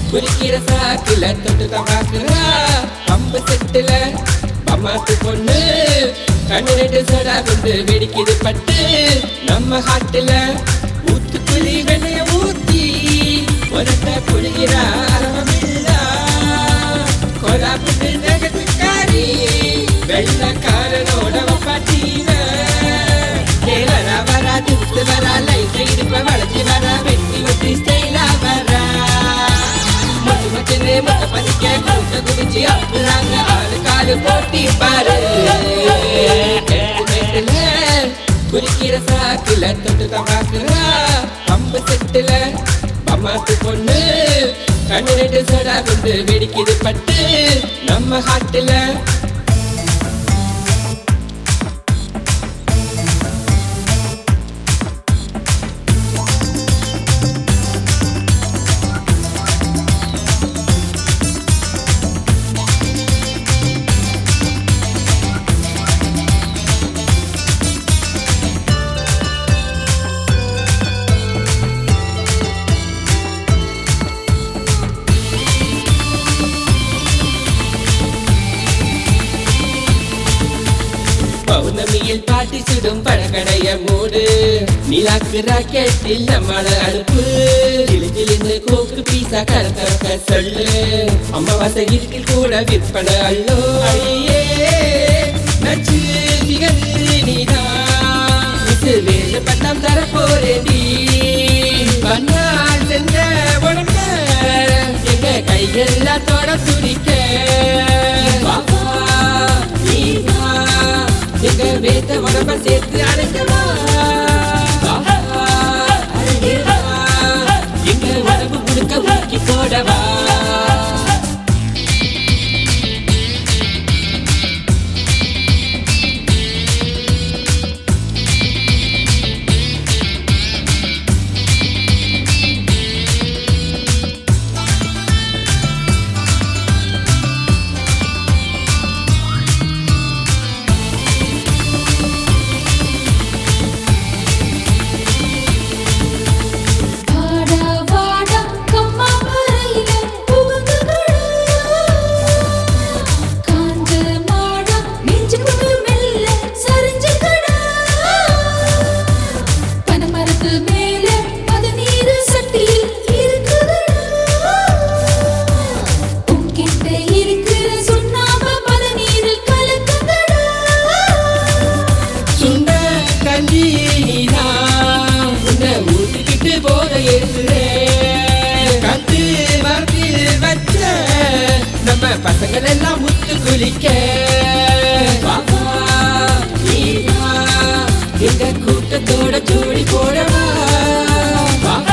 குளிக்கிற சாக்குல தொட்டு தவாக்குறா பம்பு செட்டுல பம்மாத்து பொண்ணு கண்ணு ரெண்டு சடா கொண்டு வெடிக்குது பட்டு நம்ம ஹாட்டுல ஊத்துக்குழி வெண்ணைய ஊத்தி ஒருத்த புழுகிறா அரவமில்லா கொலாப்புட்டு நகத்துக்காரி வெள்ளக்காரனோட பாட்டீன கேளரா வரா திருத்து வரா லைட் இடுப்ப வளைச்சு வரா வெட்டி வெட்டி ஸ்டைலா வரா மொட்டு மொட்டுன்னு மொத்த பதிக்க கூட்ட குவிச்சு அப்புறாங்க ஆளு காலு போட்டி பாரு மேட்டுல குளிக்கிற சாக்குல தொட்டு தவாக்குறா பம்பு செட்டுல பம்மாத்து பொண்ணு கண்ணு ரெண்டு சடா கொண்டு வெடிக்குது பட்டு நம்ம ஹாட்டுல பௌர்ணமியில் பாட்டி சுடும் பழக்கடைய மூடு நிலாக்கு ராக்கெட்டில் நம்மள அனுப்பு ஜிலு ஜிலுன்னு கோக்கு பீசா கரத்தரக்க சொல்லு அம்மாவாசை இருக்கில் கூட விற்பனை அல்லோ அழியே நச்சு திகழ்ந்து நீதான் இது வேலு பட்டம் தர போறேடி பண்ணால் சென்ற உடனே எங்க கையெல்லாம் தொட துடிக்க பாப்பா நீதா எங்க வேத்த உடம்ப சேர்த்து அழைக்கவா பாப்பா, அழகேவா, எங்க உடம்பு முழுக்க ஊக்கி போடவா வாடா வாடா கம்மா மரையில புகுந்துடா காஞ்ச மாடா நெஞ்சுக்குள்ள மெல்ல சரிஞ்சுக்கடா பனமரத்து மேல அது நீர் சட்டியில் இருக்குதுடா உன்கிட்ட இருக்கிற சுண்ணாம்பு பத நீரில் கலக்குங்கடா சுண்ட கஞ்சி நீதான் உன்னை ஊத்திக்கிட்டு போத ஏசுறேன் கத்து மரத்தில் வச்ச நம்ம பசங்கள் எல்லாம் முத்து குளிக்க பாப்பா, நீதான் எங்க கூட்டத்தோட ஜோடி போடவா பாப்பா,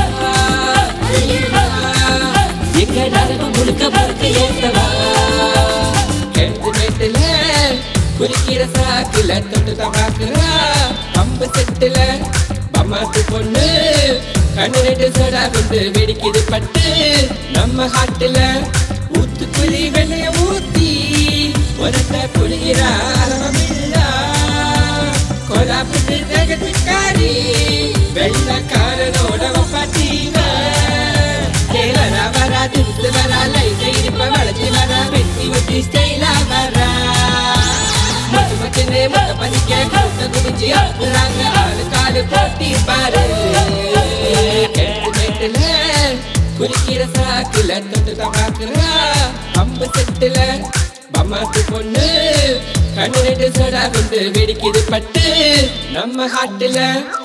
நீதான் எங்க நரம்பு முழுக்க முழுக்க ஏத்தவா கிழத்து மேட்டுல குளிக்கிற சாக்குல தொட்டு தவாக்குறா பம்பு செட்டுல பம்மாத்து பொண்ணு கண்ணு ரெண்டு சடா கொண்டு வெடிக்குது பட்டு நம்ம ஹாட்டுல ஊத்துக்குழி வெண்ணைய ஊத்தி ஒருத்த புளிகிறா அரவமில்லா கொலாப்புட்டு நகத்துக்காரி வெள்ளக்காரனோட பாட்டீவ கேளரா வரா திருத்து வரா லைட் இடுப்ப வளைச்சு வரா வெட்டி வெட்டி ஸ்டைலா வரா மொட்டு மொட்டுன்னு மொத்த பதிக்க கூட்ட குவிச்சு அப்புறாங்க ஆளு காலு போட்டி பாரு கெட்டு மேட்டுல குளிக்கிற சாக்குல தொட்டு தவாக்குறா பம்பு செட்டுல பம்மாத்து பொண்ணு கண்ணு ரெண்டு சடா கொண்டு வெடிக்குது பட்டு நம்ம ஹாட்டுல